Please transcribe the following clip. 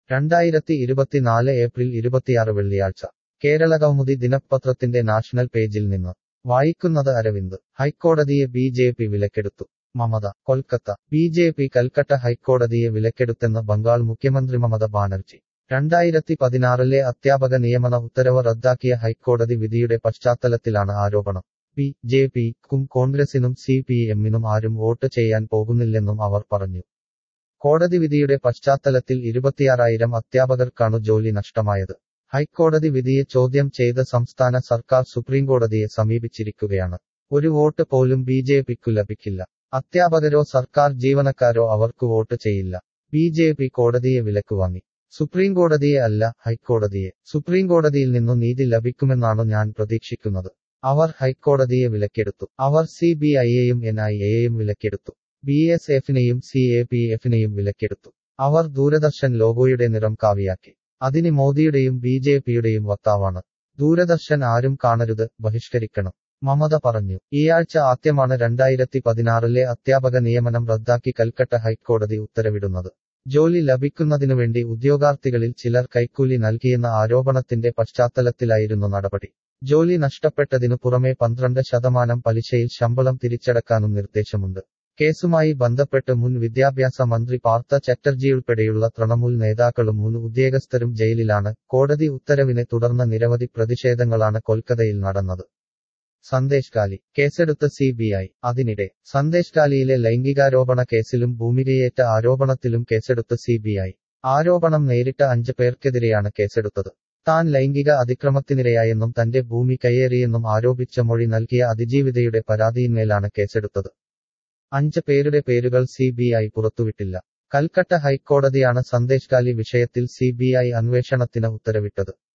രണ്ടായിരത്തി ഇരുപത്തിനാല് ഏപ്രിൽ ഇരുപത്തിയാറ് വെള്ളിയാഴ്ച കേരള കൗമുദി ദിനപത്രത്തിന്റെ നാഷണൽ പേജിൽ നിന്ന് വായിക്കുന്നത് അരവിന്ദ് ഹൈക്കോടതിയെ ബി ജെ പി വിലക്കെടുത്തു Mamata Kolkata B J P Calcutta ഹൈക്കോടതിയെ വിലക്കെടുത്തെന്ന് ബംഗാൾ മുഖ്യമന്ത്രി മമത ബാനർജി രണ്ടായിരത്തി പതിനാറിലെ അധ്യാപക നിയമന ഉത്തരവ് റദ്ദാക്കിയ ഹൈക്കോടതി വിധിയുടെ പശ്ചാത്തലത്തിലാണ് ആരോപണം ബി ജെ പിക്കും കോൺഗ്രസിനും സി പി എമ്മിനും ആരും വോട്ട് ചെയ്യാൻ പോകുന്നില്ലെന്നും അവർ പറഞ്ഞു കോടതി വിധിയുടെ പശ്ചാത്തലത്തിൽ ഇരുപത്തിയാറായിരം അധ്യാപകർക്കാണു ജോലി നഷ്ടമായത് ഹൈക്കോടതി വിധിയെ ചോദ്യം ചെയ്ത സംസ്ഥാന സർക്കാർ സുപ്രീംകോടതിയെ സമീപിച്ചിരിക്കുകയാണ് ഒരു വോട്ട് പോലും ബി ജെ പിക്കു ലഭിക്കില്ല അധ്യാപകരോ സർക്കാർ ജീവനക്കാരോ അവർക്ക് വോട്ട് ചെയ്യില്ല ബി ജെ പി കോടതിയെ വിലക്ക് വാങ്ങി സുപ്രീംകോടതിയെ അല്ല ഹൈക്കോടതിയെ സുപ്രീംകോടതിയിൽ നിന്നു നീതി ലഭിക്കുമെന്നാണ് ഞാൻ പ്രതീക്ഷിക്കുന്നത് അവർ ഹൈക്കോടതിയെ വിലക്കെടുത്തു അവർ സി ബി ഐയെയും എൻ ഐ എയെയും വിലക്കെടുത്തു ബി എസ് എഫിനെയും സി എ പി എഫിനെയും വിലക്കെടുത്തു അവർ ദൂരദർശൻ ലോഗോയുടെ നിറം കാവിയാക്കി അതിന് മോദിയുടെയും ബി ജെ പിയുടെയും വക്താവാണ് ദൂരദർശൻ ആരും കാണരുത് ബഹിഷ്കരിക്കണം മമത പറഞ്ഞു ഈയാഴ്ച ആദ്യമാണ് രണ്ടായിരത്തി പതിനാറിലെ അധ്യാപക നിയമനം റദ്ദാക്കി കൽക്കട്ട ഹൈക്കോടതി ഉത്തരവിടുന്നത് ജോലി ലഭിക്കുന്നതിനുവേണ്ടി ഉദ്യോഗാർത്ഥികളിൽ ചിലർ കൈക്കൂലി നൽകിയെന്ന ആരോപണത്തിന്റെ പശ്ചാത്തലത്തിലായിരുന്നു നടപടി ജോലി നഷ്ടപ്പെട്ടതിനു പുറമെ പന്ത്രണ്ട് ശതമാനം പലിശയിൽ ശമ്പളം തിരിച്ചടക്കാനും നിർദ്ദേശമുണ്ട് കേസുമായി ബന്ധപ്പെട്ട് മുൻ വിദ്യാഭ്യാസ മന്ത്രി പാർത്ഥ ചറ്റർജിയുൾപ്പെടെയുള്ള തൃണമൂൽ നേതാക്കളും മുൻ ഉദ്യോഗസ്ഥരും ജയിലിലാണ് കോടതി ഉത്തരവിനെ തുടർന്ന് നിരവധി പ്രതിഷേധങ്ങളാണ് കൊൽക്കത്തയിൽ നടന്നത് സന്ദേശ് കാലി കേസെടുത്ത സി ബി ഐ അതിനിടെ സന്ദേശ് കാലിയിലെ ലൈംഗികാരോപണ കേസിലും ഭൂമികയേറ്റ ആരോപണത്തിലും കേസെടുത്ത സി ബി ഐ ആരോപണം നേരിട്ട അഞ്ച് പേർക്കെതിരെയാണ് കേസെടുത്തത് താൻ ലൈംഗിക അതിക്രമത്തിനിരയായെന്നും തന്റെ ഭൂമി കയ്യേറിയെന്നും ആരോപിച്ച മൊഴി നൽകിയ അതിജീവിതയുടെ പരാതിയിന്മേലാണ് കേസെടുത്തത് അഞ്ച് പേരുടെ പേരുകൾ സി ബി ഐ പുറത്തുവിട്ടില്ല കൽക്കട്ട ഹൈക്കോടതിയാണ് സന്ദേശ് കാലി വിഷയത്തിൽ സി ബി ഐ അന്വേഷണത്തിന് ഉത്തരവിട്ടത്